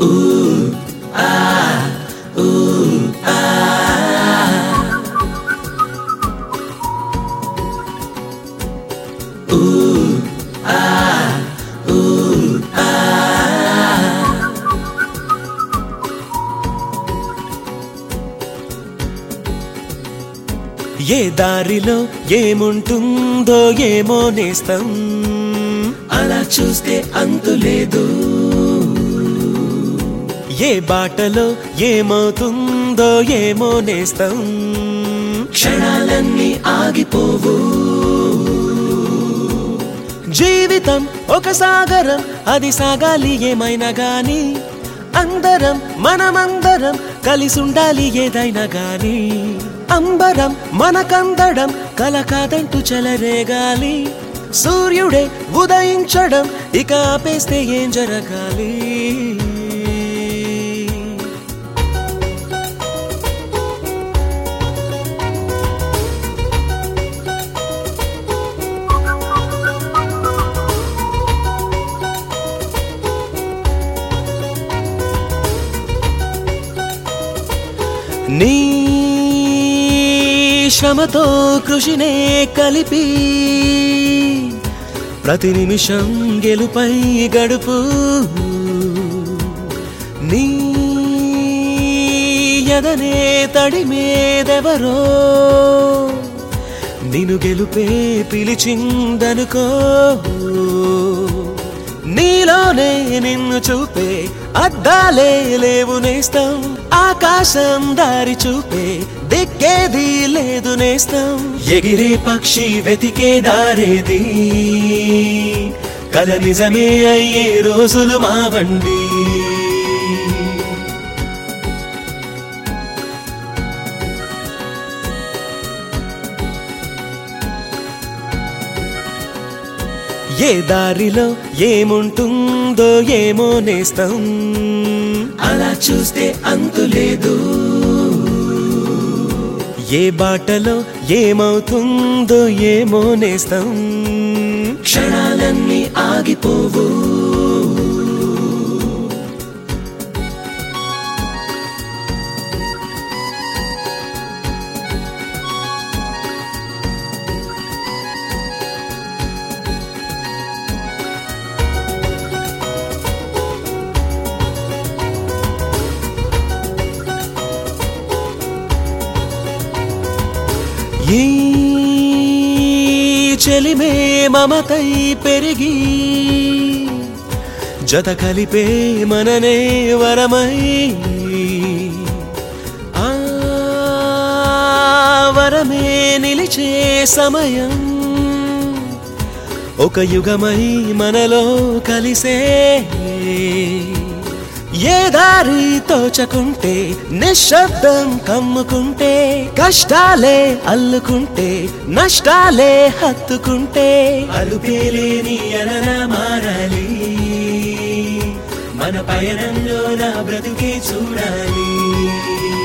ఏ దారిలో ఏముంటుందో ఏమో నేస్తం అలా చూస్తే అంతులేదు ఏ బాటలో ఏమవుతుందో ఏమో నేస్తం క్షణాలన్నీ ఆగిపోవు జీవితం ఒక సాగరం అది సాగాలి ఏమైనా గాని అందరం మనమందరం కలిసి ఉండాలి ఏదైనా గాని అంబరం మనకందడం కల కాదంటూ చెలరేగాలి సూర్యుడే ఉదయించడం ఇక ఆపేస్తే ఏం జరగాలి నీ శ్రమతో కృషినే కలిపి ప్రతి నిమిషం గెలుపై గడుపు నీ ఎదనే తడిమేదెవరో నిన్ను గెలుపే పిలిచిందనుకో నీలోనే నిన్ను చూపే అద్దాలే లేవు నేస్తం ఆకాశం దారి చూపే దిక్కేది లేదు నేస్తం ఎగిరే పక్షి వెతికే దారేది కల నిజమే అయ్యే రోజులు మా వండి ఏ దారిలో ఏముంటుందో ఏమో నేస్తం అలా చూస్తే అంతులేదు ఏ బాటలో ఏమవుతుందో ఏమో నేస్తం క్షణాలన్నీ ఆగిపోవు ఈ చెలిమే మమతై పెరిగి జత కలిపే మననే వరమై ఆ వరమే నిలిచే సమయం ఒక యుగమై మనలో కలిసే ఏ దారి తోచకుంటే నిశ్శబ్దం కమ్ముకుంటే కష్టాలే అల్లుకుంటే నష్టాలే హత్తుకుంటే అలుపేలేని అలన మారాలి మన పయనంలో నా బ్రతుకే చూడాలి